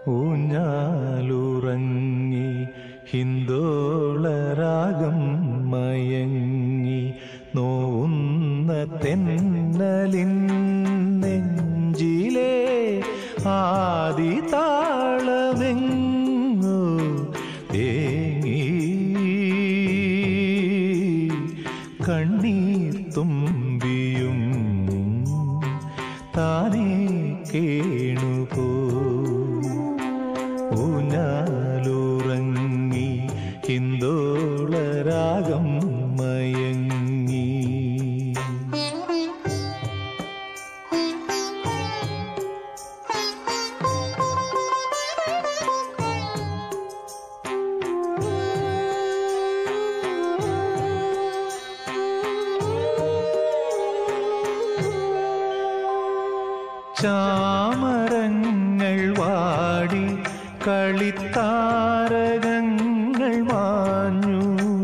ഊഞ്ഞാലുറങ്ങി ഹിന്ദോളരാഗം മയങ്ങി നോവുന്ന തെന്നലിൻ നെഞ്ചിലെ ആദി താളമെങ്ങോ തേങ്ങി കണ്ണീർ തുമ്പിയും താനേ കേണുപോ ഊഞ്ഞാലുറങ്ങി ഹിന്ദോളരാഗം മയങ്ങി ചാമരങ്ങൾ വാടി കളിത്താരകങ്ങൾ മാഞ്ഞു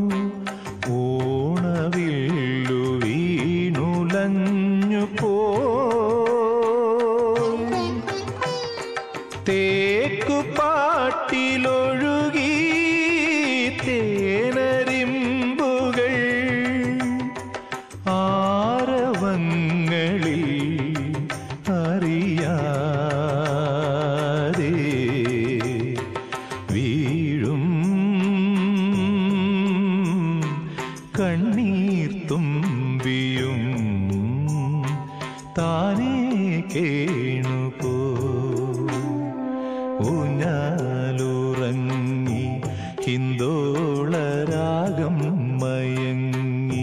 ഓണവില്ലു വീണുലഞ്ഞു പോയി തേക്കുപാട്ടിലൊഴുകി തേനരിമ്പുകൾ ആരവങ്ങളിൽ അറിയാതെ വീഴും കണ്ണീർ തുമ്പിയും താനേ കേണുപോ ഊഞ്ഞാലുറങ്ങി ഹിന്ദോളരാഗം മയങ്ങി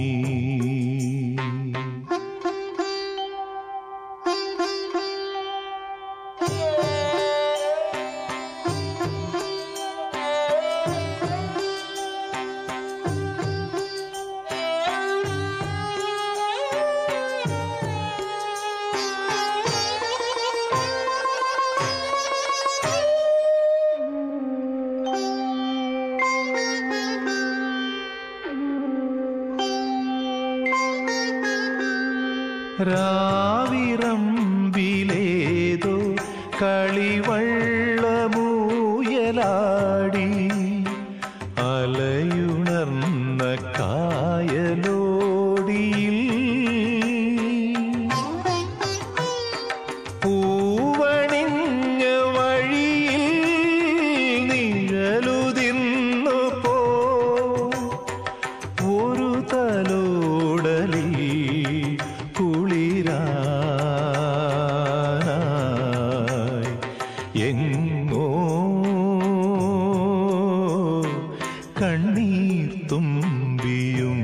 രാവിറമ്പിലേതോ കളിവള്ളമൂയലാടി അലയുണർന്ന കായലോടിയിൽ പൂവണിഞ്ഞ വഴിയിൽ നിഴലുതിന്നു പോ ഒരു തലോടലിൽ കുളിരാനായി എങ്ങോ കണ്ണീർ തുമ്പിയും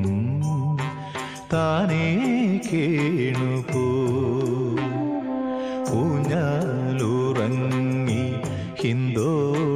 താനേ കേണുപോ ഊഞ്ഞാലുറങ്ങി ഹിന്ദോ